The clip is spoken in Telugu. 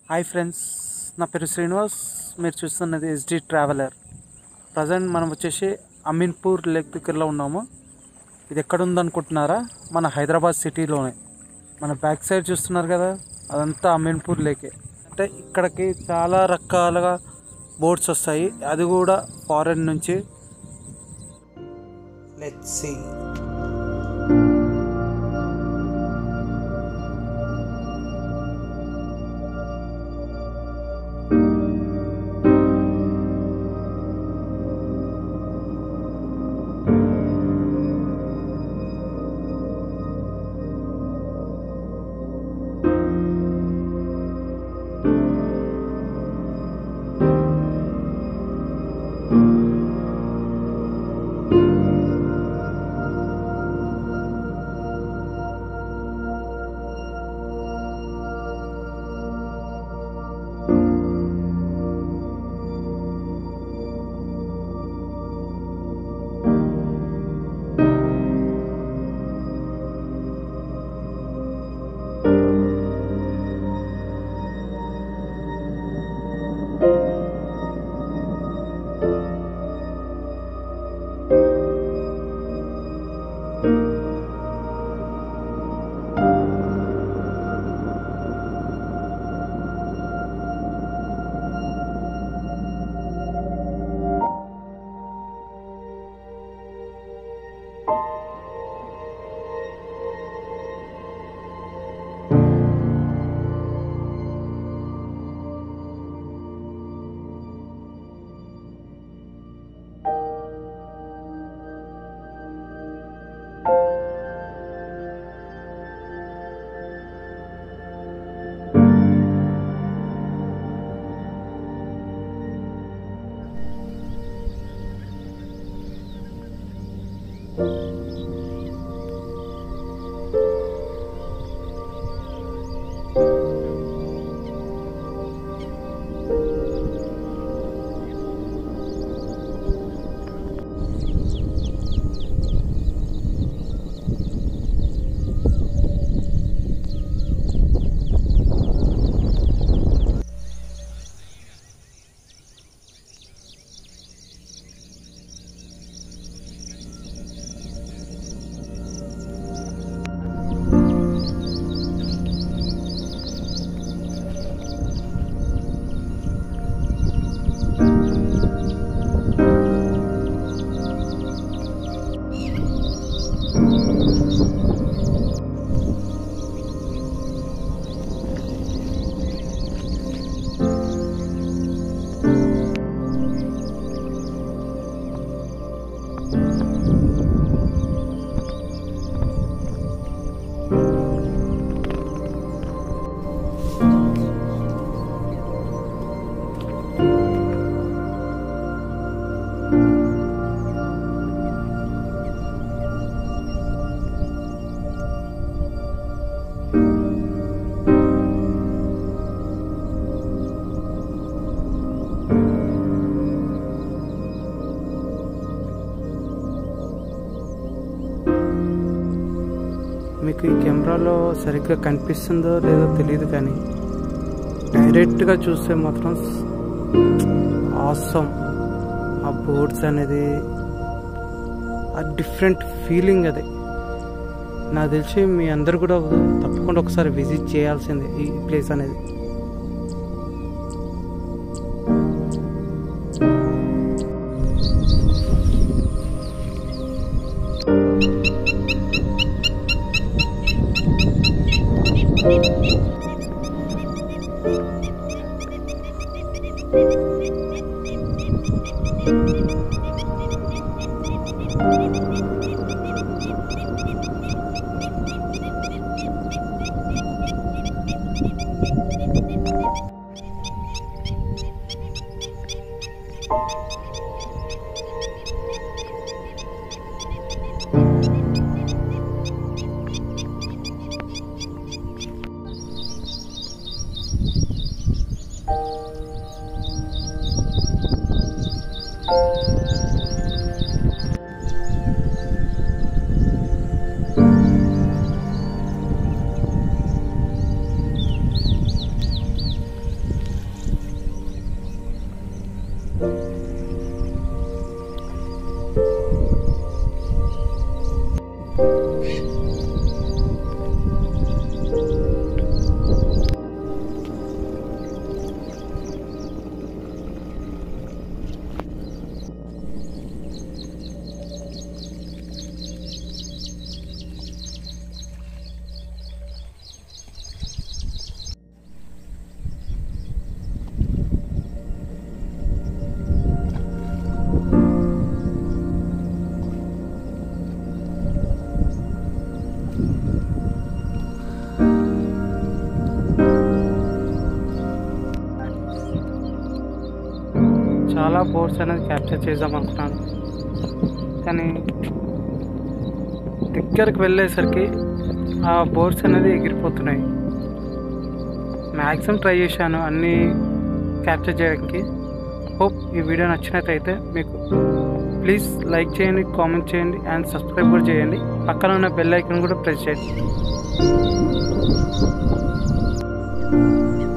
హాయ్ ఫ్రెండ్స్ నా పేరు శ్రీనివాస్ మీరు చూస్తున్నది ఎస్డి ట్రావెలర్ ప్రజెంట్ మనం వచ్చేసి అమీన్పూర్ లేక్ దగ్గరలో ఉన్నాము ఇది ఎక్కడ ఉందనుకుంటున్నారా మన హైదరాబాద్ సిటీలోనే మన బ్యాక్ సైడ్ చూస్తున్నారు కదా అదంతా అమీన్పూర్ లేకే అంటే ఇక్కడికి చాలా రకాలుగా బోట్స్ వస్తాయి అది కూడా ఫారెన్ నుంచి లెట్స్ సీ మీకు ఈ కెమెరాలో సరిగ్గా కనిపిస్తుందో లేదో తెలియదు కానీ డైరెక్ట్గా చూస్తే మాత్రం ఆసమ్ ఆ బోర్డ్స్ అనేది ఆ డిఫరెంట్ ఫీలింగ్ అది నాకు తెలిసి మీ అందరు కూడా తప్పకుండా ఒకసారి విజిట్ చేయాల్సిందే ఈ ప్లేస్ అనేది చాలా బోర్డ్స్ అనేది క్యాప్చర్ చేద్దాం అనుకున్నాను కానీ దగ్గరకు వెళ్ళేసరికి ఆ బోర్డ్స్ అనేది ఎగిరిపోతున్నాయి మ్యాక్సిమం ట్రై చేశాను అన్నీ క్యాప్చర్ చేయడానికి హోప్ ఈ వీడియో నచ్చినట్లయితే మీకు ప్లీజ్ లైక్ చేయండి కామెంట్ చేయండి అండ్ సబ్స్క్రైబ్ కూడా చేయండి పక్కన ఉన్న బెల్ ఐకాన్ కూడా ప్రెస్ చేయండి